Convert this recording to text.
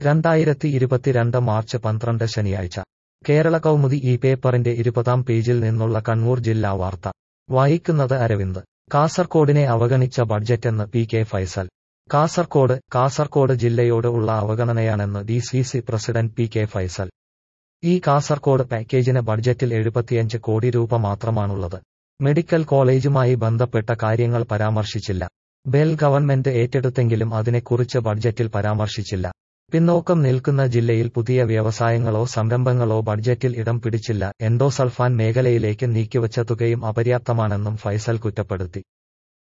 രണ്ടായിരത്തി ഇരുപത്തിരണ്ട് മാർച്ച് പന്ത്രണ്ട് ശനിയാഴ്ച കേരള കൗമുദി ഈ പേപ്പറിന്റെ ഇരുപതാം പേജിൽ നിന്നുള്ള കണ്ണൂർ ജില്ലാ വാർത്ത വായിക്കുന്നത് അരവിന്ദ് കാസർകോടിനെ അവഗണിച്ച ബഡ്ജറ്റെന്ന് പി കെ ഫൈസൽ കാസർകോട് കാസർകോട് ജില്ലയോട് ഉള്ള അവഗണനയാണെന്ന് D C C president P K Faisal ഈ കാസർകോട് പാക്കേജിന് ബഡ്ജറ്റിൽ എഴുപത്തിയഞ്ച് കോടി രൂപ മാത്രമാണുള്ളത് മെഡിക്കൽ കോളേജുമായി ബന്ധപ്പെട്ട കാര്യങ്ങൾ പരാമർശിച്ചില്ല ബെൽ ഗവൺമെന്റ് ഏറ്റെടുത്തെങ്കിലും അതിനെക്കുറിച്ച് ബഡ്ജറ്റിൽ പരാമർശിച്ചില്ല പിന്നോക്കം നിൽക്കുന്ന ജില്ലയിൽ പുതിയ വ്യവസായങ്ങളോ സംരംഭങ്ങളോ ബഡ്ജറ്റിൽ ഇടം പിടിച്ചില്ല എൻഡോസൾഫാൻ മേഖലയിലേക്ക് നീക്കിവച്ച തുകയും അപര്യാപ്തമാണെന്നും ഫൈസൽ കുറ്റപ്പെടുത്തി